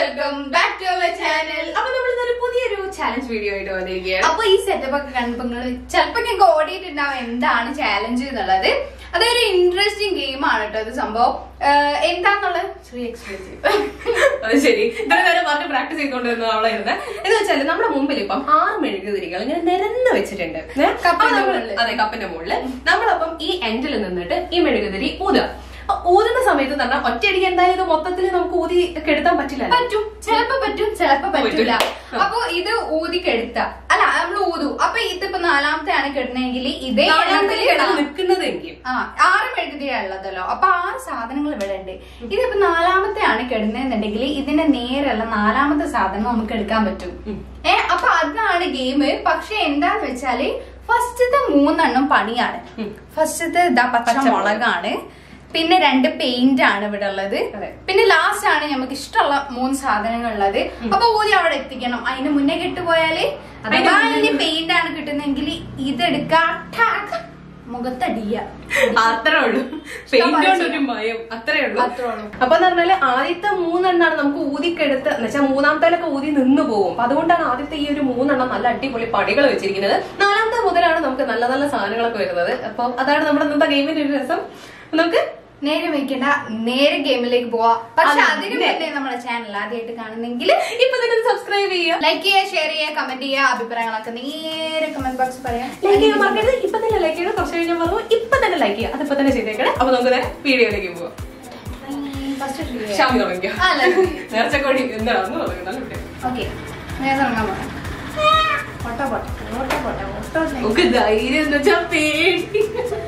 Welcome back to our channel അപ്പൊ നമ്മൾ ഇന്നൊരു പുതിയൊരു ചാലഞ്ച് വീഡിയോ ആയിട്ട് വന്നിരിക്കുകയാണ് അപ്പൊ ഈ സെറ്റപ്പ് ഒക്കെ കണ്ടപ്പോ നിങ്ങള് ചിലപ്പോ ഞങ്ങൾക്ക് ഓടിയിട്ടുണ്ടാവും എന്താണ് ചാലഞ്ച് എന്നുള്ളത് അതൊരു ഇൻട്രസ്റ്റിംഗ് ഗെയിം ആണ് കേട്ടോ ഇത് സംഭവം ഏഹ് എന്താന്നുള്ളത് ശ്രീ എക്സ്പ്ലെയിൻ ചെയ്യും അത് ശരി ഇത്ര നേരം പറഞ്ഞ് പ്രാക്ടീസ് ചെയ്തുകൊണ്ടിരുന്ന അവളായിരുന്നു എന്ന് വെച്ചാല് നമ്മുടെ മുമ്പിൽ ഇപ്പം ആറ് മെഴുകുതിരികൾ ഇങ്ങനെ നിരന്ന് വെച്ചിട്ടുണ്ട് ഏ? കപ്പിന്റെ അപ്പൊ നമ്മള് മുകളില്. അതെ കപ്പിന്റെ മുകളില് നമ്മളപ്പം ഈ എൻഡിൽ നിന്നിട്ട് ഈ മെഴുകുതിരി ഊതുക അപ്പൊ ഊതുന്ന സമയത്ത് തന്നെ ഒറ്റയടിക്ക് എന്തായാലും ഇത് മൊത്തത്തിൽ നമുക്ക് ഊതി കെടുത്താൻ പറ്റില്ല പറ്റും ചിലപ്പോ പറ്റും ചിലപ്പോ പറ്റില്ല പറ്റില്ല. അപ്പൊ ഇത് ഊതി കെടുത്ത അല്ല നമ്മൾ ഊതു അപ്പൊ ഇതിപ്പോ നാലാമത്തെ ആണ് കെടുന്നെങ്കിൽ ഇതേ നാലാമത്തിൽ എണ്ണത്തില് കിടന്ന് നിൽക്കുന്നതെങ്കിൽ ആ ആറ് മെഴുകുതിരിയാണ് ഉള്ളതല്ലോ അപ്പൊ ആറ് സാധനങ്ങൾ ഇവിടെ ഉണ്ട് ഇതിപ്പോ നാലാമത്തെ ആണ് കിടന്നെന്നുണ്ടെങ്കിൽ ഇതിന്റെ നേരെയുള്ള നാലാമത്തെ സാധനം നമുക്ക് എടുക്കാൻ പറ്റും ഏ അപ്പൊ അതാണ് ഗെയിം പക്ഷെ എന്താന്ന് വെച്ചാല് ഫസ്റ്റത്തെ മൂന്നെണ്ണം പണിയാണ് ഉം. ഫസ്റ്റത്തെ ഇതാ പച്ചമുളകാണ് പിന്നെ രണ്ട് പെയിന്റ് ആണ് ഇവിടെ ഉള്ളത് അതെ. പിന്നെ ലാസ്റ്റ് ആണ് നമുക്ക് ഇഷ്ടമുള്ള മൂന്ന് സാധനങ്ങൾ ഉള്ളത് അപ്പൊ ഊതി അവിടെ എത്തിക്കണം അതിന് മുന്നേ കെട്ടുപോയാല് അഥവാ അതിന് പെയിന്റ് ആണ് കിട്ടുന്നെങ്കിൽ ഇതെടുക്കുക ടാക്ക് മുഖത്തടിയ അത്രേ ഉള്ളൂ പെയിന്റ് കൊണ്ട് ഒരു മയം അത്രേ ഉള്ളൂ അത്രേ ഉള്ളൂ. അപ്പൊ എന്ന് പറഞ്ഞാല് ആദ്യത്തെ മൂന്നെണ്ണാണ് നമുക്ക് ഊതിക്കെടുത്ത് എന്ന് വെച്ചാൽ മൂന്നാമത്തേലൊക്കെ ഊതി നിന്ന് പോകും അപ്പൊ അതുകൊണ്ടാണ് ആദ്യത്തെ ഈ ഒരു മൂന്നെണ്ണം നല്ല അടിപൊളി പടികൾ വെച്ചിരിക്കുന്നത് നാലാമത്തെ മുതലാണ് നമുക്ക് നല്ല നല്ല സാധനങ്ങളൊക്കെ വരുന്നത് അപ്പൊ അതാണ് നമ്മുടെ ഇന്നത്തെ ഗെയിമിന്റെ ഒരു രസം നമുക്ക് നേരെ വെക്കണ്ട നേരെ ഗെയിമിലേക്ക് പോവാ പക്ഷെ അതെ. അതിന് മുന്നേ നമ്മുടെ ചാനൽ ആദ്യമായിട്ട് കാണുന്നെങ്കിൽ ഇപ്പൊ തന്നെ സബ്സ്ക്രൈബ് ചെയ്യുക ലൈക്ക് ചെയ്യുക ഷെയർ ചെയ്യുക കമന്റ് ചെയ്യുക അഭിപ്രായങ്ങളൊക്കെ നേരെ കമന്റ് ബോക്സ് പറയാം ലൈക്ക് ചെയ്യാൻ മറക്കരുത് ഇപ്പൊ തന്നെ ലൈക്ക് ചെയ്യണം കുറച്ച് കഴിഞ്ഞാൽ പറഞ്ഞു ഇപ്പൊ തന്നെ ലൈക്ക് ചെയ്യുക അതിപ്പോ തന്നെ ചെയ്തേക്കണേ അപ്പൊ നമുക്ക് നേരെ വീഡിയോയിലേക്ക് പോവാം ഫസ്റ്റ് ഷാമി തുടങ്ങിയോ അല്ല നേർച്ചക്കോടി എന്താണെന്ന് പറയുന്നത് നല്ല video. ഓക്കെ നേരെ തുടങ്ങാൻ പോകാം പൊട്ട പൊട്ട പൊട്ട പൊട്ട പൊട്ട നമുക്ക് ധൈര്യം എന്ന് വെച്ചാൽ പേടി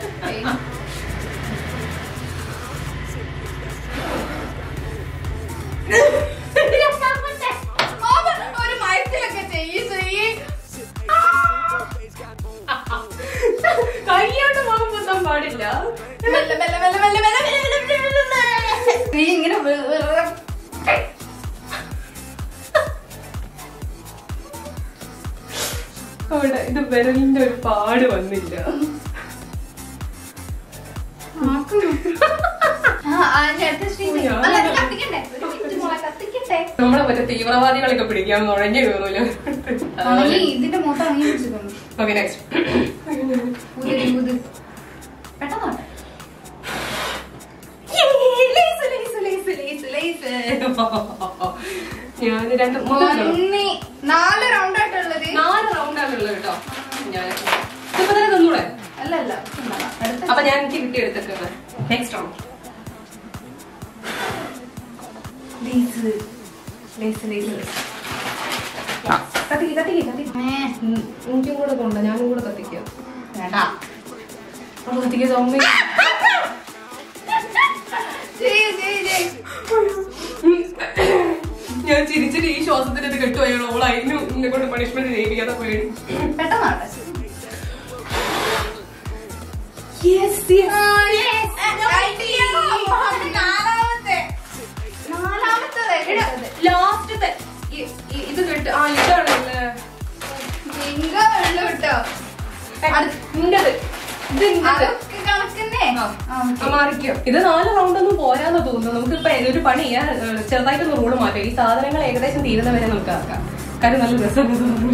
ഒരു മയത്തിലൊക്കെ ചെയ്യ് ചെയ്യ് കൈയോട്ട് മുഖം കുത്താൻ പാടില്ല മെല്ലെ മെല്ലെ മെല്ലെ മെല്ലെ മെല്ലെ മെല്ലെ മെല്ലെ മെല്ലെ. നീ ഇങ്ങനെ വെ- വെ- അവിടെ ഇത് വിരലിന്റെ ഒരു പാട് വന്നില്ല ആ, ആ, ഇനി അടുത്ത stage. അല്ല, അത് കത്തിക്കണ്ടേ? ഒരു minute മോളെ, കത്തിക്കട്ടെ. നമ്മളെ മറ്റേ തീവ്രവാദികളൊക്കെ പിടിക്കാൻ നുഴഞ്ഞു കയറൂലോ ഉണങ്ങി, ഇതിന്റെ മൊത്തം ഉണങ്ങി പിടിച്ചിട്ടുണ്ട്. ഓക്കെ നെക്സ്റ്റ് ഊതെടി, ഊത്. പെട്ടെന്നാട്ടെ. ഞാൻ രണ്ട് മൂന്ന് ഒന്ന്, നാല് റൗണ്ട് ആയിട്ടുള്ളത് നാല് റൗണ്ടാണുള്ളത് കേട്ടോ ഞാൻ ഇപ്പൊ തന്നെ തന്നൂടെ അല്ല അല്ല തിന്നണം. അടുത്ത അപ്പൊ ഞാൻ എനിക്ക് കിട്ടി എടുത്തേക്കുന്നത് നെക്സ്റ്റ് റൗണ്ട് ലേസ് ലേസ് ലേസ് കത്തിക്ക് കത്തിക്ക് കത്തിക്ക് ഏ, ഉം, എനിക്കും കൂടെ കൊണ്ട ഞാനും കൂടെ കത്തിക്കാം വേണ്ട അത് കത്തിക്കുക സമ്മ ചെയ്യ്, ചെയ്യ്, ചെയ്യ്. ഞാൻ ചിരിച്ചിട്ട് ഈ ശ്വാസത്തിന്റെ ഇത് കെട്ടുപോയാണ് ഓളായിരുന്നു എന്നെ കൊണ്ട് പണിഷ്മെന്റ് ചെയ്യിപ്പിക്കാതെ പേടി പെട്ടെന്നാട്ടെ. യെസ് ആ, yes. അയ്യോ, നാലാമത്തെ. നാലാമത്തത് കേട്ടത്. ലാസ്റ്റത്തെ ഇത് കെട്ട് ആ ഇതാണല്ലേ ജിങ്ക വെള്ളം ഇട്ടോ. അത് നിന്റത് ഇത് നിന്റത് അതൊക്കെ കണക്കന്നെ. ആ. ആ, okay. ആ, മാറിക്കോ ഇത് നാല് റൗണ്ട് ഒന്നും പോരാന്ന് തോന്നുന്നു നമുക്ക് ഇപ്പൊ ഒരു പണി ചെയ്യാൻ ഏഹ്, ചെറുതായിട്ടൊന്ന് റൂള് മാറ്റാം ഈ സാധനങ്ങൾ ഏകദേശം തീരുന്നവരെ നമുക്ക് ആക്കാം കാര്യം നല്ല രസം തോന്നുന്നു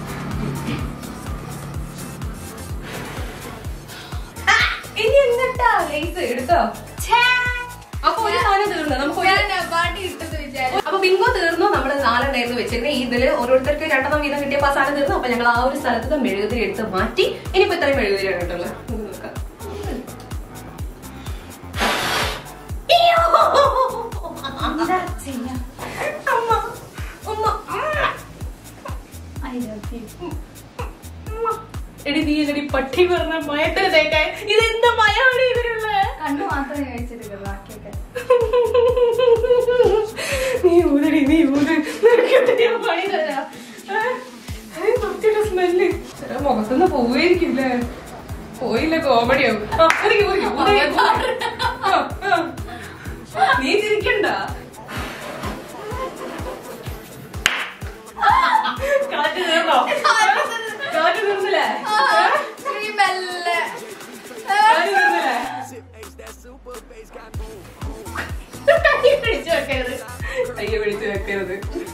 ആ, ഇനി എന്നിട്ടാ ലേസ് എടുത്തോ ഛേ. അപ്പൊ ഒരു സാധനം തീർന്നു നമുക്ക് ഒരു ഞാൻ അവാർഡ് കിട്ടുമെന്ന് വിചാരിച്ചു. അപ്പൊ ബിങ്കോ തീർന്നു നമ്മൾ നാലെണ്ണായിരുന്നു വെച്ചിരുന്നത് ഇതില് ഓരോരുത്തർക്ക് രണ്ടെണ്ണം വീതം കിട്ടിയപ്പോ ആ സാധനം തീർന്നു അപ്പൊ ഞങ്ങൾ ആ ഒരു സ്ഥലത്ത് മെഴുകുതിരി എടുത്ത് മാറ്റി ഇനിയിപ്പോ ഇത്രയും മെഴുകുതിരിയാണ് കിട്ടുള്ളത് ഇത് നോക്കാം. എന്താ ചെയ്യാ? അമ്മ, ഉമ്മ, ഉമ്മ, I love you. ഉമ്മ. എടി നീ എടി പട്ടി പറഞ്ഞ മയത്തിന് തേക്കാൻ ഇത് എന്ത് മയാണ് ഇതിലുള്ളത് കണ്ണു മാത്രമേ കഴിച്ചിട്ടുള്ളൂ ബാക്കിയൊക്കെ നീ ഊതടി നീ ഊത് നിനക്ക് ഞാൻ പണി തരാം സ്മെല്ല് മുഖത്തുനിന്ന് പോയിരിക്കില്ലേ പോയില്ല കോമഡിയാവും ആ, ഊതിക്ക്, ഊതിക്ക്, ഊതിക്ക്, ഊതിക്ക്. ആ, ആ. നീ ചിരിക്കണ്ട കാറ്റ് തീർന്നോ കാറ്റ് തീർന്നില്ലേ ശ്രീ മെല്ലെ കാറ്റ് തീർന്നില്ലേ കൈ പിടിച്ചു വെക്കരുത് കൈ പിടിച്ചു വെക്ക കിട്ടിയത്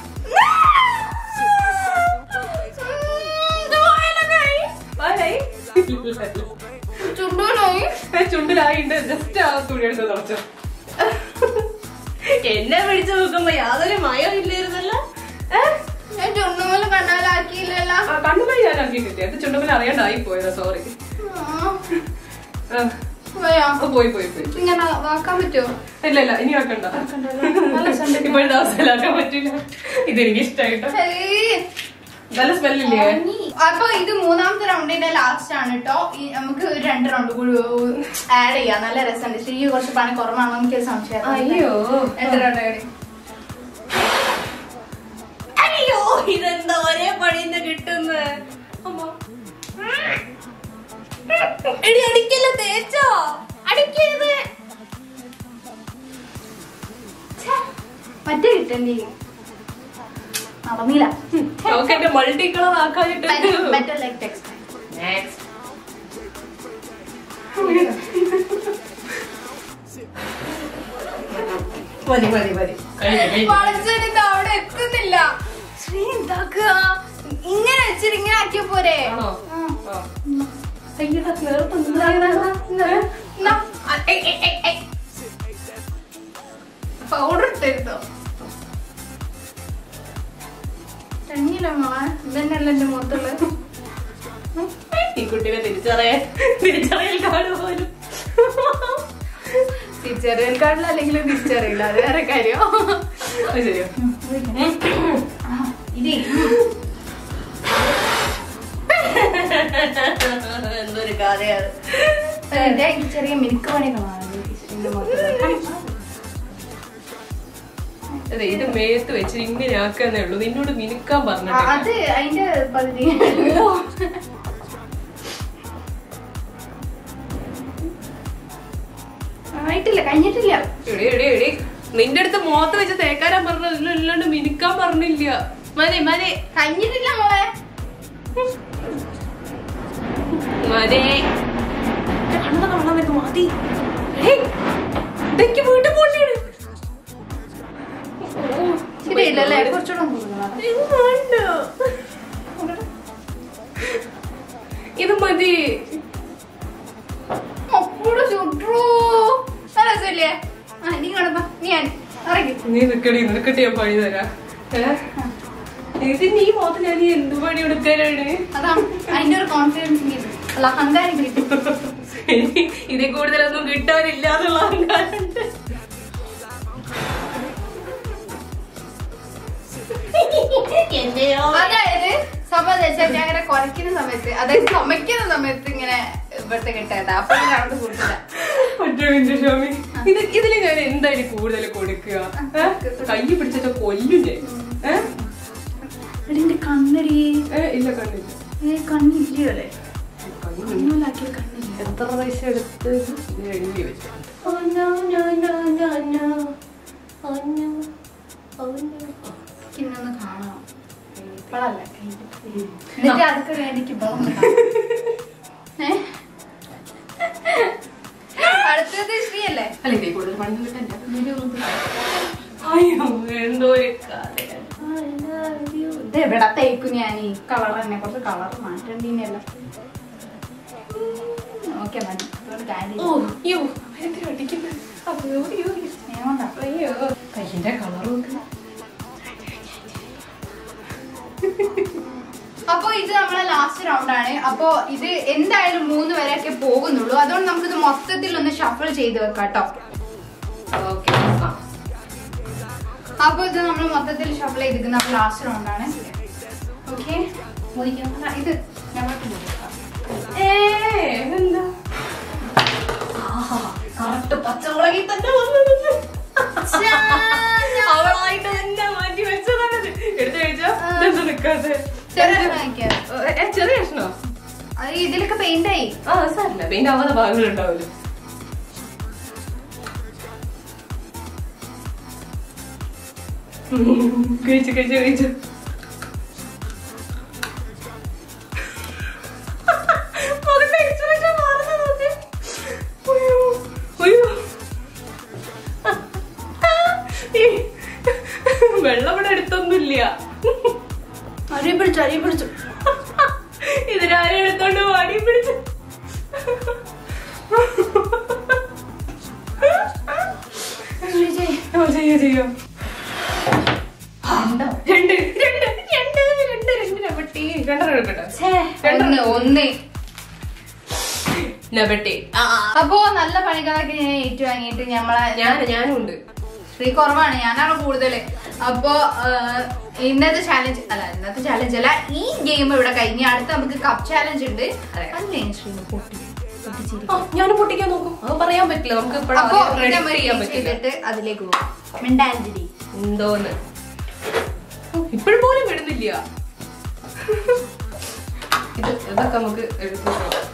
ആരായി? ചുണ്ടൂലായി ഏ, ചുണ്ടിലായിണ്ട് ജസ്റ്റ് ആ തുണി എടുത്ത് തുറച്ചു എന്നെ പിടിച്ചു നോക്കുമ്പോ യാതൊരു മയം ഇല്ലായിരുന്നല്ലോ ഏ? ഞാൻ ചുണ്ടുമൂലം കണ്ണാലാക്കിയില്ലല്ലോ ആ, കണ്ണുമായി ഞാൻ ആക്കിയിട്ടില്ല അത് ചുണ്ടുമ്പോൾ അറിയാണ്ടായി പോയതാ സോറി പോയോ പോയി പോയി പോയി ഇങ്ങനെ വാക്കാൻ പറ്റുമോ ഇല്ല ഇല്ല ഇനി ആക്കണ്ട നല്ല സൗണ്ട് ഇപ്പോഴത്തെ അവസ്ഥയിലാക്കാൻ പറ്റില്ല ഇതെനിക്ക് ഇഷ്ടമായിട്ടോ നല്ല സ്മെല്ലില്ലേ അപ്പൊ ഇത് മൂന്നാമത്തെ റൗണ്ടിന്റെ ലാസ്റ്റ് ആണ് കേട്ടോ ഈ നമുക്ക് ഒരു രണ്ട് റൗണ്ട് കൂടി ആഡ് ചെയ്യാം നല്ല രസമുണ്ട് ശരി കുറച്ച് പണി കുറവാണോ എനിക്കൊരു സംശയം അയ്യോ രണ്ട് റൗണ്ട് കൂടി അയ്യോ ഇതെന്താ ഒരേ പണിന്ന് കിട്ടുന്നത് എടി അടിക്കല്ല തേച്ചോ അടിക്കരുത് ഛെ, മറ്റേ കിട്ടണ്ടേ നടന്നില്ല നമുക്ക് എന്റെ മൾട്ടി കളർ ആക്കാനിട്ട് ബെറ്റർ ലൈക്ക് ടെക്സ്റ്റ് മതി മതി മതി കഴിഞ്ഞു കഴിഞ്ഞു വളച്ചെടുത്ത് അവിടെ എത്തുന്നില്ല ശ്രീ എന്താക്കുക ഇങ്ങനെ വെച്ചിട്ട് ഇങ്ങനെ ആക്കിയ പോരെ ആണോ? ആ. ആ. അയ്യടാ, നേരത്തെ ഇതാ, ഇതാ, ഇതാ, ഇതാ. ഇതാ. ആ, ഏയ്, ഏയ്, ഏയ്, ഏയ്. പൗഡർ ഇട്ടിരുന്നോ തന്നില്ല മോളെ ഇതന്നെയല്ല എന്റെ മുഖത്തുള്ളത് ഈ കുട്ടീനെ തിരിച്ചറിയാൻ തിരിച്ചറിയൽ കാണു പോലും തിരിച്ചറിയൽ കാർഡിൽ അല്ലെങ്കിൽ തിരിച്ചറിയില്ല അത് വേറെ കാര്യം അത് ശരിയോ ആ, ഇതേ എന്തൊരു കഥയാണ് ഇതേ എനിക്ക് ചെറിയ മിനുക്ക് പണികളാണ് ഇതിന്റെ മുഖത്തുള്ളത്. അതെ ഇത് മേത്ത് വെച്ച് ഇങ്ങനെ ആക്കാന്നേ ഉള്ളൂ നിന്നോട് മിനുക്കാൻ ആ, പറഞ്ഞിട്ട് അത് അതിന്റെ പകുതി ആയിട്ടില്ല കഴിഞ്ഞിട്ടില്ല എടി എടി എടി നിന്റെ അടുത്ത് മുഖത്ത് വെച്ച് തേക്കാനാ പറഞ്ഞില്ല ഇല്ലാണ്ട് മിനുക്കാൻ പറഞ്ഞില്ല മതി മതി കഴിഞ്ഞിട്ടില്ല മോളെ മതി കണ്ണ കാണാൻ നിനക്ക് മതി ഏയ്, ഇതെനിക്ക് വീട്ടിൽ പോണ്ടിയാണ് ശരിയല്ലല്ലേ കുറച്ചുകൂടെ ഒന്ന് തോന്നണം. ഇത് മതി അപ്പോഴും ചുട്ടു നല്ല രസമില്ലേ ആ നീ കാണുമ്പോ നീ ഞാൻ ഇറങ്ങി നീ നിക്കടി നിനക്കിട്ട് ഞാൻ പണി തരാം ഏ? ഇത് നീ മുഖത്ത് ഞാൻ നീ എന്ത് പണി എടുക്കാനാണ് അതാണ് അതിന്റെ ഒരു കോൺഫിഡൻസ് അല്ല അഹങ്കാരം കിട്ടും എനിക്ക് ഇതിൽ കൂടുതലൊന്നും കിട്ടാനില്ല എന്നുള്ള അഹങ്കാരമുണ്ട്. അതായത് സംഭവം വെച്ചാൽ ഞാൻ ഇങ്ങനെ കുറയ്ക്കുന്ന സമയത്ത് അതായത് ചമയ്ക്കുന്ന സമയത്ത് ഇങ്ങനെ ഇവിടുത്തെ കിട്ടേണ്ട അപ്പോൾ നടന്ന് കൊടുക്കില്ല ഒറ്റ മിനിറ്റ് ഷോമി ഇത് ഇതില് ഞാൻ എന്തായാലും കൂടുതൽ കൊടുക്കുക ഏ? കൈ പിടിച്ചിട്ട് കൊല്ലും ഞാൻ ഏ? എന്റെ കണ്ണടി ഏ, ഇല്ല കണ്ടില്ല ഏ കണ്ണില്ലയോ അല്ലേ കണ്ണില്ല. കണ്ണൂലാക്കിയ കണ്ണില്ല എത്ര പൈസ എടുത്ത് ഇത് എഴുതി വെച്ചു ഇന്നൊന്ന് കാണാം ഇപ്പോഴല്ല എന്നിട്ട് അതൊക്കെ വേണ്ടിക്ക് ബളം ഏ അടുത്തത് ശ്രീയല്ലേ അല്ല ഇതിൽ കൂടുതൽ പണി കിട്ടണ്ട അയ്യോ എന്തോ ഒരു കഥയാണ് ഇത് എവിടെ തേക്കും ഞാൻ ഈ കളർ തന്നെ കുറച്ച് കളർ മാറ്റേണ്ടിനല്ല ഓക്കെ മതി അതുകൊണ്ട് കാര്യം ഓ അയ്യോ എന്തിനാ അടിക്കുന്നത് അയ്യോ അയ്യോ വേണ്ട അയ്യോ കയ്യിന്റെ കളറും അപ്പൊ ഇത് നമ്മളെ ലാസ്റ്റ് റൗണ്ട് ആണ് അപ്പൊ ഇത് എന്തായാലും മൂന്ന് വരെയൊക്കെ പോകുന്നുള്ളൂ അതുകൊണ്ട് നമുക്ക് ഇത് മൊത്തത്തിൽ ഒന്ന് ഷഫിൾ ചെയ്ത് വെക്കാം കേട്ടോ ഓക്കെ ആ അപ്പൊ ഇത് നമ്മൾ മൊത്തത്തിൽ ഷഫിൾ ചെയ്തിരിക്കുന്ന ലാസ്റ്റ് റൗണ്ട് ആണ് ഓക്കെ ഇത് ഞങ്ങൾക്ക് കൊടുക്കാം. ഏ എന്താ കറക്റ്റ് പച്ചമുളകിൽ തന്നെ വന്നത് ഛാ, ഞാൻ- അവളായിട്ട് തന്നെ മാറ്റി വെച്ചതാണത് എടുത്തു കഴിച്ചോ ഇതെന്താ നിക്കാതെ ചെറിയ കഷ്ണം വെക്കാം. ഏ, ചെറിയ കഷ്ണോ അത് ഇതിലൊക്കെ പെയിന്റ് ആയി ആ സാരില്ല പിന്നെ അവന്റെ ഭാഗങ്ങളുണ്ടാവില്ല കഴിച്ചു കഴിച്ചു കഴിച്ചു മുഖത്തെ expression മാറുന്നത് നോക്ക്. ഉയ്യോ, ഉയ്യോ. ഈ വെള്ളം ഇവിടെ ചെയ്യാം ചെയ്യാം ഉണ്ടോ? രണ്ട് രണ്ട് രണ്ട് രണ്ട് രണ്ട് നബട്ടി രണ്ടെണ്ണം എടുക്കട്ടെ ഛേ, ഒന്ന് ഒന്ന് നബട്ടി ആ ആ. അപ്പോ നല്ല പണികളൊക്കെ ഞാൻ ഏറ്റുവാങ്ങിയിട്ട് ഞമ്മളെ ഞാൻ ഞാനും ഉണ്ട് സ്ത്രീ കുറവാണ് ഞാനാണ് കൂടുതല് അപ്പോ ആ, ഇന്നത്തെ ചാലഞ്ച് അല്ല ഇന്നത്തെ ചാലഞ്ച് അല്ല ഈ ഗെയിം ഇവിടെ കഴിഞ്ഞ അടുത്ത് നമുക്ക് കപ്പ് ചാലഞ്ച് ഉണ്ട് അതെ. അല്ലേ ശ്രീ പൊട്ടി പൊട്ടിച്ചിരി ആ, ഞാനും പൊട്ടിക്കാൻ നോക്കും അത് പറയാൻ പറ്റില്ല നമുക്ക് അപ്പോ ഇപ്പോഴും നമ്മൾ ചെയ്യാൻ പറ്റില്ല ചെയ്തിട്ട് അതിലേക്ക് പോകും മിണ്ടാഞ്ചിരി എന്തോന്ന് ഇപ്പോഴും പോലും വിടുന്നില്ല ഇത് ഇതൊക്കെ നമുക്ക് എടുത്ത്